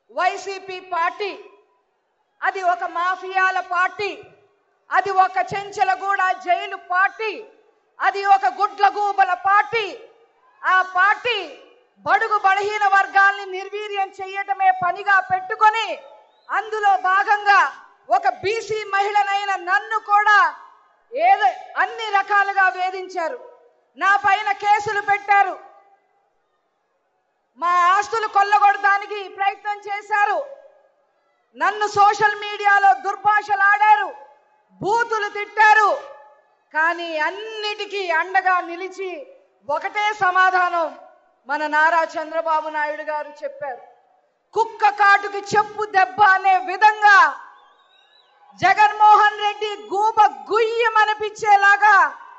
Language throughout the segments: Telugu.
వైసీపీ పార్టీ అది ఒక మాఫియాల పార్టీ అది ఒక చెంచలగూడ జైలు పార్టీ అది ఒక గుడ్లగూబల పార్టీ ఆ పార్టీ బడుగు బలహీన వర్గాల్ని నిర్వీర్యం చేయటమే పనిగా పెట్టుకొని అందులో భాగంగా ఒక బీసీ మహిళనైన నన్ను కూడా ఏదో అన్ని రకాలుగా వేధించారు నా పైన కేసులు పెట్టారు మా ఆస్తులు కొల్లగొడటానికి ప్రయత్నం చేశారు నన్ను సోషల్ మీడియాలో దుర్భాషలాడారు బూతులు తిట్టారు కానీ అన్నిటికీ అండగా నిలిచి ఒకటే సమాధానం మన నారా చంద్రబాబు నాయుడు గారు చెప్పారు కుక్క కాటుకి చెప్పు దెబ్బ అనే విధంగా జగన్మోహన్ రెడ్డి గూబ గుయ్యమనిపించేలాగా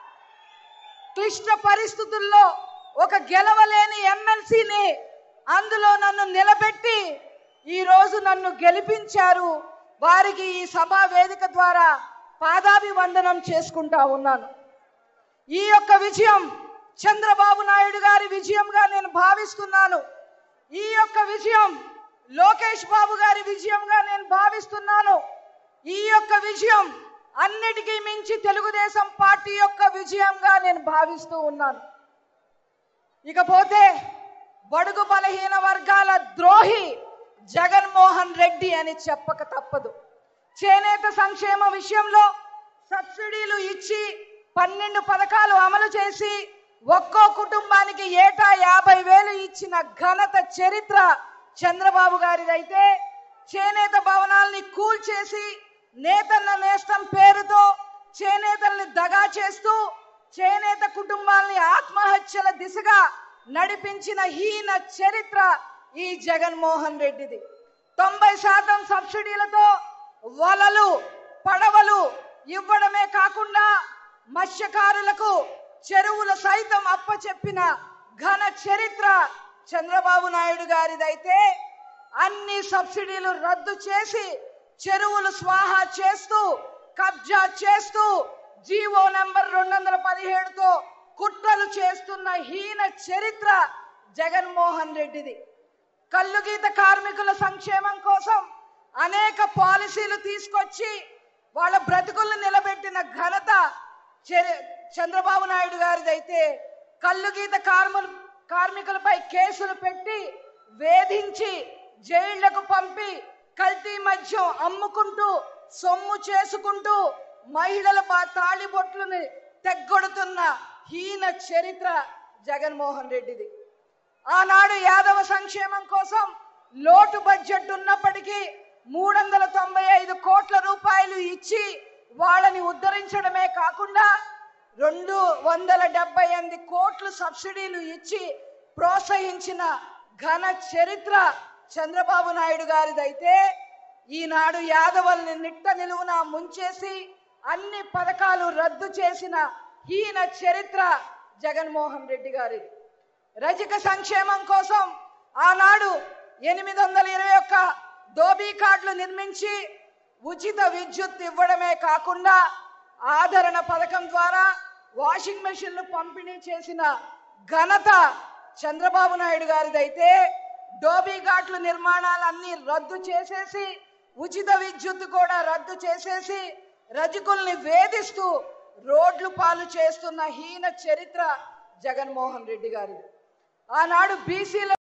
క్లిష్ట పరిస్థితుల్లో ఒక గెలవలేని ఎమ్మెల్సీని అందులో నన్ను నిలబెట్టి ఈ రోజు నన్ను గెలిపించారు వారికి ఈ సభా వేదిక ద్వారా పాదాభివందనం చేసుకుంటా ఉన్నాను ఈ యొక్క విజయం చంద్రబాబు నాయుడు గారి విజయంగా నేను భావిస్తున్నాను ఈ యొక్క విజయం లోకేష్ బాబు గారి విజయంగా నేను భావిస్తున్నాను ఈ యొక్క విజయం అన్నిటికీ మించి తెలుగుదేశం పార్టీ యొక్క విజయంగా నేను భావిస్తూ ఉన్నాను ఇకపోతే బడుగు బలహీన వర్గాల ద్రోహి జగన్మోహన్ రెడ్డి అని చెప్పక తప్పదు చేనేత సంక్షేమ విషయంలో సబ్సిడీలు ఇచ్చి పన్నెండు పథకాలు అమలు చేసి ఒక్కో కుటుంబానికి ఏటా యాభై వేలు ఇచ్చిన ఘనత చరిత్ర చంద్రబాబు గారిదైతే చేనేత భవనాల్ని కూల్చేసి నేతన్న నేస్తం పేరుతో చేనేతల్ని దగా చేస్తూ చేనేత కుటుంబాల్ని ఆత్మహత్యల దిశగా నడిపించిన హీన చరిత్ర ఈ జగన్మోహన్ రెడ్డిది తొంభై శాతం సబ్సిడీలతో వలలు పడవలు ఇవ్వడమే కాకుండా మత్స్యకారులకు చెరువులు సైతం అప్పచెప్పిన ఘన చరిత్ర చంద్రబాబు నాయుడు గారిదైతే అన్ని సబ్సిడీలు రద్దు చేసి చెరువులు స్వాహా చేస్తూ కబ్జా చేస్తూ జీవో నెంబర్ రెండు వందల పదిహేడుతో కుట్రలు చేస్తున్న హీన చరిత్ర జగన్మోహన్ రెడ్డిది కల్లుగీత కార్మికుల సంక్షేమం కోసం అనేక పాలసీలు తీసుకొచ్చి వాళ్ళ బ్రతుకులను నిలబెట్టిన ఘనత చరి- చంద్రబాబు నాయుడు గారిదైతే కల్లుగీత కార్ములు కార్మికులపై కేసులు పెట్టి వేధించి జైళ్లకు పంపి కల్తీ మద్యం అమ్ముకుంటూ సొమ్ము చేసుకుంటూ మహిళల బా- తాళిబొట్లని తెగ్గొడుతున్న హీన చరిత్ర జగన్మోహన్ రెడ్డిది ఆనాడు యాదవ సంక్షేమం కోసం లోటు బడ్జెట్ ఉన్నప్పటికీ మూడు వందల తొంభై ఐదు కోట్ల రూపాయలు ఇచ్చి వాళ్ళని ఉద్ధరించడమే కాకుండా రెండు వందల డెబ్బై ఎనిమిది కోట్లు సబ్సిడీలు ఇచ్చి ప్రోత్సహించిన ఘన చరిత్ర చంద్రబాబు నాయుడు గారిదైతే ఈనాడు యాదవుల్ని నిట్ట నిలువున ముంచేసి అన్ని పథకాలు రద్దు చేసిన హీన చరిత్ర జగన్మోహన్ రెడ్డి గారిది రజక సంక్షేమం కోసం ఆనాడు ఎనిమిది వందల ఇరవై ఒక్క దోబీ కార్డులు నిర్మించి ఉచిత విద్యుత్ ఇవ్వడమే కాకుండా ఆదరణ పథకం ద్వారా వాషింగ్ మెషిన్లు పంపిణీ చేసిన ఘనత చంద్రబాబు నాయుడు గారిదైతే డోబీ ఘాట్ల నిర్మాణాలన్నీ రద్దు చేసేసి ఉచిత విద్యుత్ కూడా రద్దు చేసేసి రజకుల్ని వేధిస్తూ రోడ్లు పాలు చేస్తున్న హీన చరిత్ర జగన్మోహన్ రెడ్డి గారిది ఆనాడు బీసీల